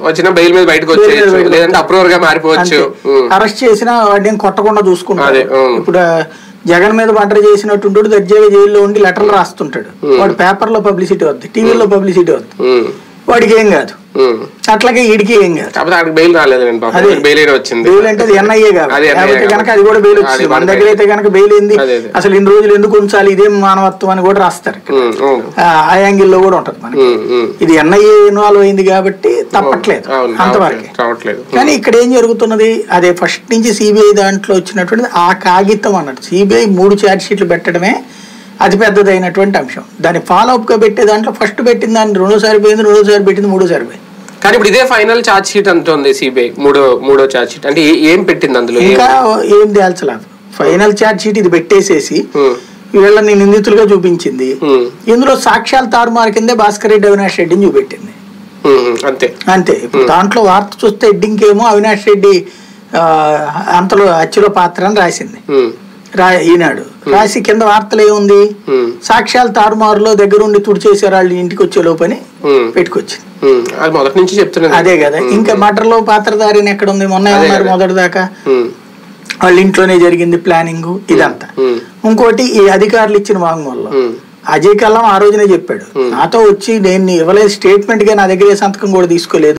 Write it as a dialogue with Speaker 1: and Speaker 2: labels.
Speaker 1: వచ్చిన బెయిల్ మీద బయటకు
Speaker 2: బెయిల్ మీద
Speaker 1: వచ్చేయచ్చు
Speaker 2: బయటకు
Speaker 1: లేదంటే అప్రూవర్ గా మారిపోవచ్చు ఉమ్.
Speaker 2: అరెస్ట్ చేసినా వాడిని కొట్టకుండా చూసుకుంటాడు
Speaker 1: అదే, అవును.
Speaker 2: ఇప్పుడు ఆ, జగన్ మీద మర్డర్ చేసినట్టుంటాడు దర్జాగా జైల్లో ఉండి లెటర్లు రాస్తుంటాడు వాడు పేపర్ లో పబ్లిసిటీ వద్దు టీవీలో పబ్లిసిటీ వద్దు
Speaker 1: ఉమ్.
Speaker 2: వాడికి ఏం కాదు
Speaker 1: ఉమ్.
Speaker 2: అట్లాగే ఈడికి ఏం కాదు
Speaker 1: కాకపోతే అక్కడికి బెయిల్ రాలేదు నేను పాపం
Speaker 2: అదే.
Speaker 1: బెయిల్ అయినా వచ్చింది
Speaker 2: బెయిల్ అంటే అది ఎన్ఐఏ కాదు
Speaker 1: అది NIA
Speaker 2: లేకపోతే
Speaker 1: కాబట్టి.
Speaker 2: కనుక అది కూడా బెయిల్
Speaker 1: అది
Speaker 2: వచ్చింది మన
Speaker 1: మన
Speaker 2: దగ్గర అయితే కనుక బెయిల్ ఏంది
Speaker 1: అదే, అదే.
Speaker 2: అసలు ఇన్ని రోజులు ఎందుకు ఉంచాలి ఇదేం మానవత్వం అని కూడా రాస్తారు
Speaker 1: ఉమ్, అవును.
Speaker 2: ఆ, ఆ యాంగిల్ లో కూడా ఉంటది మనకి
Speaker 1: ఉమ్, ఉమ్.
Speaker 2: ఇది ఎన్ఐఏ ఇన్వాల్వ్ అయింది కాబట్టి తప్పట్లేదు
Speaker 1: అవును,
Speaker 2: అంతవరకే
Speaker 1: రావట్లేదు
Speaker 2: కానీ ఇక్కడ ఏం జరుగుతున్నది అదే ఫస్ట్ నుంచి సిబిఐ దాంట్లో వచ్చినటువంటిది ఆ కాగితం అన్నట్టు సిబిఐ మూడు ఛార్జ్ షీట్లు పెట్టడమే అతి పెద్దదైనటువంటి అంశం దాన్ని ఫాలో అప్ గా పెట్టే దాంట్లో ఫస్ట్ పెట్టిన దాన్ని రెండోసారి పోయింది రెండోసారి పెట్టింది మూడోసారి పోయింది
Speaker 1: కానీ ఇప్పుడు ఇదే ఫైనల్ ఛార్జ్ షీట్ అంటుంది సిబిఐ మూడో మూడో ఛార్జ్ షీట్ అంటే ఏ- ఏం పెట్టింది అందులో ఏం-
Speaker 2: ఇంకా ఏం తేల్చలేదు ఫైనల్ ఛార్జ్ షీట్ ఇది పెట్టేసేసి
Speaker 1: ఉమ్,
Speaker 2: వీళ్ళని నిందితులుగా చూపించింది
Speaker 1: ఉమ్,
Speaker 2: ఇందులో సాక్ష్యాల తారుమారు కిందే భాస్కర్ రెడ్డి అవినాష్ రెడ్డిని చూపెట్టింది
Speaker 1: ఉమ్, ఉమ్, అంతే
Speaker 2: అంతే ఇప్పుడు దాంట్లో వార్త చూస్తే హెడ్డింగ్ ఏమో అవినాష్ రెడ్డి ఆ, అంతలో అచ్చులో పాత్ర అని రాసింది
Speaker 1: ఉమ్,
Speaker 2: రా ఈనాడు రాసి కింద వార్తలు ఏముంది
Speaker 1: ఉమ్,
Speaker 2: సాక్ష్యాల తారుమారులో దగ్గరుండి తుడిచేసారు వాళ్ళు ఇంటికి వచ్చే లోపని
Speaker 1: ఉమ్,
Speaker 2: పెట్టుకొచ్చింది
Speaker 1: ఉమ్. అది మొదటి నుంచి చెప్తున్నాను
Speaker 2: అదే కదా ఇంకా మటర్లో పాత్రధారిని ఎక్కడ ఉంది మొన్న
Speaker 1: అదే
Speaker 2: ఏమన్నారు
Speaker 1: కదా.
Speaker 2: మొదటి దాకా
Speaker 1: ఉమ్,
Speaker 2: వాళ్ళ ఇంట్లోనే జరిగింది ప్లానింగ్ ఇదంతా
Speaker 1: ఉమ్,
Speaker 2: ఇంకోటి ఈ అధికారులు ఇచ్చిన వాంగ్మూలంలో
Speaker 1: ఉమ్,
Speaker 2: అజయ్ కల్లం ఆ రోజునే చెప్పాడు నాతో వచ్చి నేను ఇవ్వలేదు స్టేట్మెంట్ గా నా దగ్గర ఏ సంతకం కూడా తీసుకోలేదు